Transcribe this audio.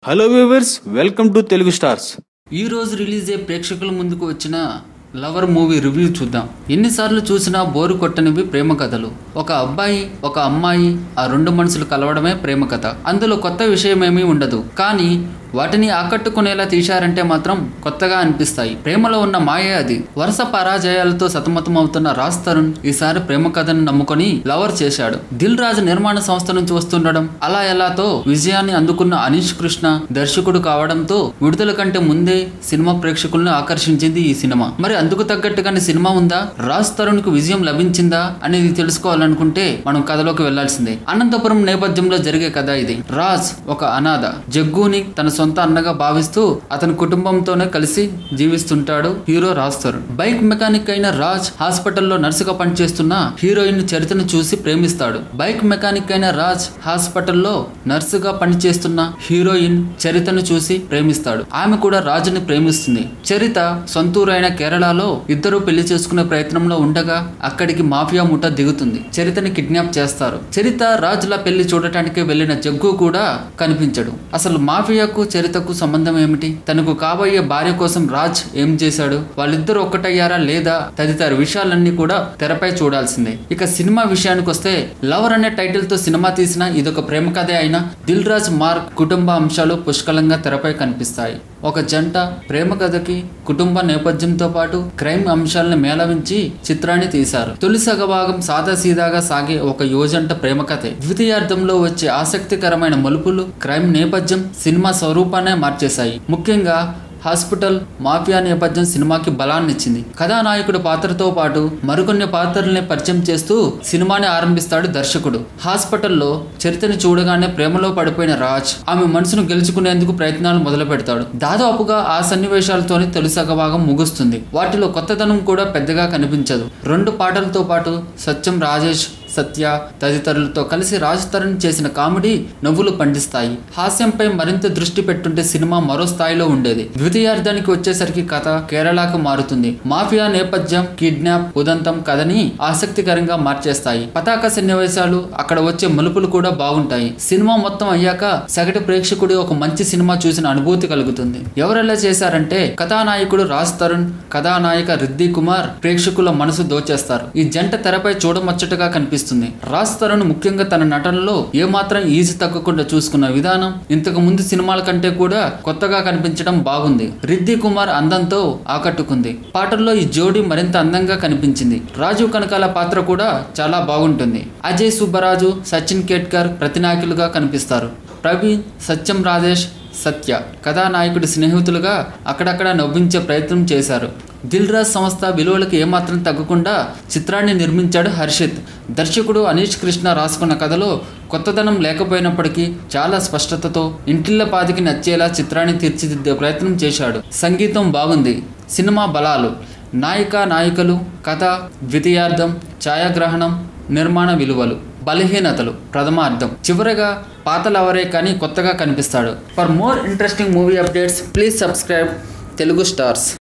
hello viewers welcome to Telugu stars ఈ రోజు release అయ్యే ప్రేక్షకుల ముందుకు వచ్చిన లవర్ మూవీ రివ్యూ చూద్దాం ఎన్నిసార్లు చూసినా బోరు కొట్టనివి ప్రేమ కథలు ఒక అబ్బాయి ఒక అమ్మాయి ఆ రెండు మనుషులు కలవడమే ప్రేమ కథ అందులో కొత్త విషయం ఏమీ ఉండదు కానీ వాటిని ఆకట్టుకునేలా తీశారంటే మాత్రం కొత్తగా అనిపిస్తాయి ప్రేమలో ఉన్న మాయే అది వరుస పరాజయాలతో సతమతం అవుతున్న రాజ్ తరుణ్ ఈసారి ప్రేమ కథను నమ్ముకొని లవర్ చేశాడు దిల్ రాజు నిర్మాణ సంస్థ నుంచి వస్తుండడం అలా ఎలాతో విజయాన్ని అందుకున్న అనీష్ కృష్ణ దర్శకుడు కావడంతో విడుదల కంటే ముందే సినిమా ప్రేక్షకులను ఆకర్షించింది ఈ సినిమా మరి అందుకు తగ్గట్టుగానే సినిమా ఉందా రాజ్ తరుణ్ కు విజయం లభించిందా అనేది తెలుసుకోవాలనుకుంటే మనం కథలోకి వెళ్లాల్సిందే అనంతపురం నేపథ్యంలో జరిగే కథ ఇది రాజ్ ఒక అనాథ జగ్గుని తన సొంత అన్నగా భావిస్తూ అతని కుటుంబంతోనే కలిసి జీవిస్తుంటాడు hero Raj Tarun bike mechanic అయిన రాజ్ హాస్పిటల్లో నర్సుగా పనిచేస్తున్న హీరోయిన్ చరితను చూసి ప్రేమిస్తాడు బైక్ మెకానిక్ అయిన రాజ్ హాస్పిటల్లో నర్సుగా పనిచేస్తున్న హీరోయిన్ చరితను చూసి ప్రేమిస్తాడు ఆమె కూడా రాజుని ప్రేమిస్తుంది చరిత సొంతూరు అయిన కేరళలో ఇద్దరు పెళ్లి చేసుకునే ప్రయత్నంలో ఉండగా అక్కడికి మాఫియా ముఠ దిగుతుంది చరితని కిడ్నాప్ చేస్తారు చరిత రాజుల పెళ్లి చూడటానికి వెళ్లిన జగ్గు కూడా కనిపించడు అసలు మాఫియాకు చరితకు సంబంధం ఏమిటి తనకు కాబోయే భార్య కోసం రాజ్ ఏం చేశాడు వాళ్ళిద్దరూ ఒక్కటయ్యారా లేదా తదితర విషయాలన్నీ కూడా తెరపై చూడాల్సిందే ఇక సినిమా విషయానికి వస్తే లవర్ అనే టైటిల్ తో సినిమా తీసిన ఇదొక ప్రేమ కథే అయినా దిల్ రాజ్ మార్క్ కుటుంబ అంశాలు పుష్కలంగా తెరపై కనిపిస్తాయి ఒక జంట ప్రేమ కథకి కుటుంబ నేపథ్యంతో పాటు క్రైమ్ అంశాలను మేళవించి చిత్రాన్ని తీశారు తొలి సగ భాగం సాదా సీదాగా సాగే ఒక యువజంట ప్రేమ కథే ద్వితీయార్థంలో వచ్చే ఆసక్తికరమైన మలుపులు క్రైమ్ నేపథ్యం సినిమా స్వరూపాన్నే మార్చేశాయి ముఖ్యంగా హాస్పిటల్ మాఫియా నేపథ్యం సినిమాకి బలాన్నిచ్చింది కథానాయకుడు పాత్రతో పాటు మరికొన్ని పాత్రల్ని పరిచయం చేస్తూ సినిమాని ఆరంభిస్తాడు దర్శకుడు హాస్పిటల్లో చరితని చూడగానే ప్రేమలో పడిపోయిన రాజ్ ఆమె మనసును గెలుచుకునేందుకు ప్రయత్నాలు మొదలు పెడతాడు దాదాపుగా ఆ సన్నివేశాలతోనే తొలి సగభాగం ముగుస్తుంది వాటిలో కొత్తదనం కూడా పెద్దగా కనిపించదు రెండు పాటలతో పాటు సత్యం రాజేష్ సత్య తదితరులతో కలిసి రాజ్ తరుణ్ చేసిన కామెడీ నవ్వులు పండిస్తాయి హాస్యంపై మరింత దృష్టి పెట్టుంటే సినిమా మరో స్థాయిలో ఉండేది ద్వితీయార్థానికి వచ్చేసరికి కథ కేరళకు మారుతుంది మాఫియా నేపథ్యం కిడ్నాప్ ఉదంతం కథని ఆసక్తికరంగా మార్చేస్తాయి పతాక సన్నివేశాలు అక్కడ వచ్చే మలుపులు కూడా బాగుంటాయి సినిమా మొత్తం అయ్యాక సగటు ప్రేక్షకుడు ఒక మంచి సినిమా చూసిన అనుభూతి కలుగుతుంది ఎవరెలా చేశారంటే కథానాయకుడు రాజ్ తరుణ్ కథానాయిక రిద్ది కుమార్ ప్రేక్షకుల మనసు దోచేస్తారు ఈ జంట తెరపై చూడముచ్చటగా కనిపిస్తుంది రాజ్ తరుణ్ ముఖ్యంగా తన నటనలో ఏమాత్రం ఈజీ తగ్గకుండా చూసుకున్న విధానం ఇంతకు ముందు సినిమాల కంటే కూడా కొత్తగా కనిపించడం బాగుంది రిద్ది కుమార్ అందంతో ఆకట్టుకుంది పాటల్లో ఈ జోడీ మరింత అందంగా కనిపించింది రాజు కనకాల పాత్ర కూడా చాలా బాగుంటుంది అజయ్ సుబ్బరాజు సచిన్ కేట్కర్ ప్రతినాయకులుగా కనిపిస్తారు ప్రవీణ్ సత్యం రాజేష్ సత్య కథానాయకుడి స్నేహితులుగా అక్కడక్కడ నవ్వించే ప్రయత్నం చేశారు దిల్ రాజ్ సంస్థ విలువలకు ఏమాత్రం తగ్గకుండా చిత్రాన్ని నిర్మించాడు హర్షిత్ దర్శకుడు అనీష్ కృష్ణ రాసుకున్న కథలో కొత్తదనం లేకపోయినప్పటికీ చాలా స్పష్టతతో ఇంటిళ్ళ పాదికి నచ్చేలా చిత్రాన్ని తీర్చిదిద్దే ప్రయత్నం చేశాడు సంగీతం బాగుంది సినిమా బలాలు నాయిక నాయకులు కథ ద్వితీయార్థం ఛాయాగ్రహణం నిర్మాణ విలువలు బలహీనతలు ప్రథమార్థం చివరగా పాతలవరే కానీ కొత్తగా కనిపిస్తాడు for more interesting movie updates please subscribe Telugu stars